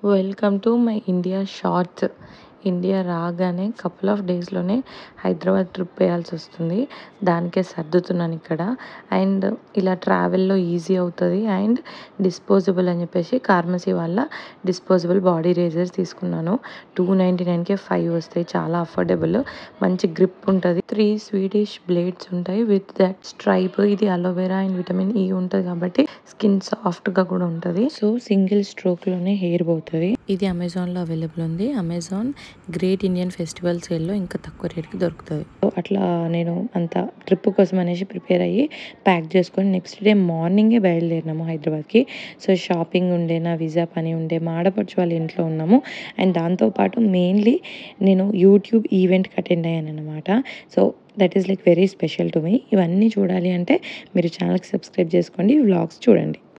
welcome to my India shorts India రాగానే couple of డేస్లోనే Hyderabad trip వేయాల్సి వస్తుంది దానికే సర్దుతున్నాను ఇక్కడ అండ్ ఇలా ట్రావెల్లో ఈజీ అవుతుంది అండ్ డిస్పోజబుల్ అని చెప్పేసి ఫార్మసీ వల్ల డిస్పోజబుల్ బాడీ రేజర్స్ తీసుకున్నాను టూ నైంటీ నైన్కే ఫైవ్ వస్తాయి చాలా అఫోర్డబుల్ మంచి గ్రిప్ ఉంటుంది త్రీ స్వీడిష్ బ్లేడ్స్ ఉంటాయి విత్ దట్ స్ట్రైప్ ఇది అలోవెరా అండ్ విటమిన్ ఈ ఉంటుంది కాబట్టి స్కిన్ సాఫ్ట్గా కూడా ఉంటుంది సో సింగిల్ స్ట్రోక్లోనే హెయిర్ పోతుంది ఇది అమెజాన్లో అవైలబుల్ ఉంది అమెజాన్ గ్రేట్ ఇండియన్ ఫెస్టివల్ సేల్లో ఇంకా తక్కువ రేట్కి దొరుకుతుంది సో అట్లా నేను అంత ట్రిప్ కోసం అనేసి ప్రిపేర్ అయ్యి ప్యాక్ చేసుకొని నెక్స్ట్ డే మార్నింగే బయలుదేరినాము హైదరాబాద్కి సో షాపింగ్ ఉండే నా వీసా పని ఉండే మా ఆడపడుచు వాళ్ళ ఇంట్లో ఉన్నాము అండ్ దాంతోపాటు మెయిన్లీ నేను యూట్యూబ్ ఈవెంట్కి అటెండ్ అయ్యాను అనమాట so that is like very special to me ఇవన్నీ చూడాలి అంటే మీరు ఛానల్కి సబ్స్క్రైబ్ చేసుకోండి వ్లాగ్స్ చూడండి